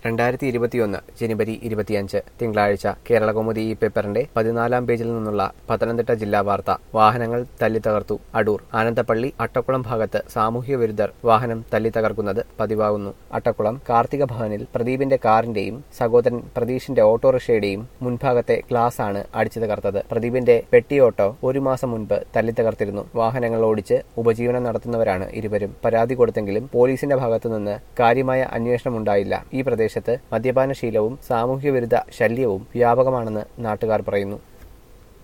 രണ്ടായിരത്തി ഇരുപത്തിയൊന്ന് ജനുവരി ഇരുപത്തിയഞ്ച് തിങ്കളാഴ്ച കേരളകൗമുദി ഈ പേപ്പറിന്റെ പതിനാലാം പേജിൽ നിന്നുള്ള പത്തനംതിട്ട ജില്ലാ വാർത്ത വാഹനങ്ങൾ തല്ലി തകർത്തു അടൂർ ആനന്ദപ്പള്ളി അട്ടക്കുളം ഭാഗത്ത് സാമൂഹ്യ വിരുദ്ധർ വാഹനം തല്ലി തകർക്കുന്നത് പതിവാകുന്നു അട്ടക്കുളം കാർത്തിക ഭവനിൽ പ്രദീപിന്റെ കാറിന്റെയും സഹോദരൻ പ്രതീഷിന്റെ ഓട്ടോറിക്ഷയുടെയും മുൻഭാഗത്തെ ഗ്ലാസ് ആണ് അടിച്ചു തകർത്തത് പ്രദീപിന്റെ പെട്ടി ഓട്ടോ ഒരു മാസം മുൻപ് തല്ലി തകർത്തിരുന്നു വാഹനങ്ങൾ ഓടിച്ച് ഉപജീവനം നടത്തുന്നവരാണ് ഇരുവരും പരാതി കൊടുത്തെങ്കിലും പോലീസിന്റെ ഭാഗത്തുനിന്ന് കാര്യമായ അന്വേഷണമുണ്ടായില്ല ഈ പ്രദേശത്ത് മദ്യപാന ശീലവും സാമൂഹ്യ വിരുദ്ധ ശല്യവും വ്യാപകമാണെന്ന് നാട്ടുകാർ പറയുന്നു